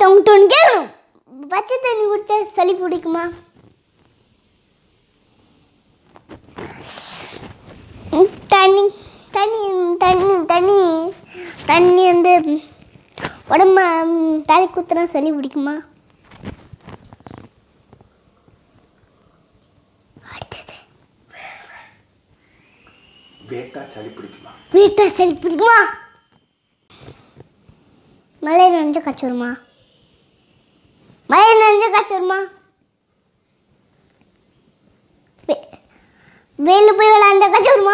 ஒருத்தவங்கிட்ட ஒன்று கேட்கணும் பச்சை தண்ணி குடிச்சா சளி பிடிக்குமா ம், தண்ணி தண்ணி தண்ணி தண்ணி தண்ணி வந்து உடம்ப ம், தலை குத்துனா சளி பிடிக்குமா அடுத்தது வேட்டா சளி பிடிக்குமா வீட்டை சளி பிடிக்குமா மழை நனைஞ்ச காய்ச்சல் வருமா மழை நனைஞ்ச காய்ச்சல் வருமா வெ- வெயில்ல போய் விளையாண்ட காய்ச்சல் வருமா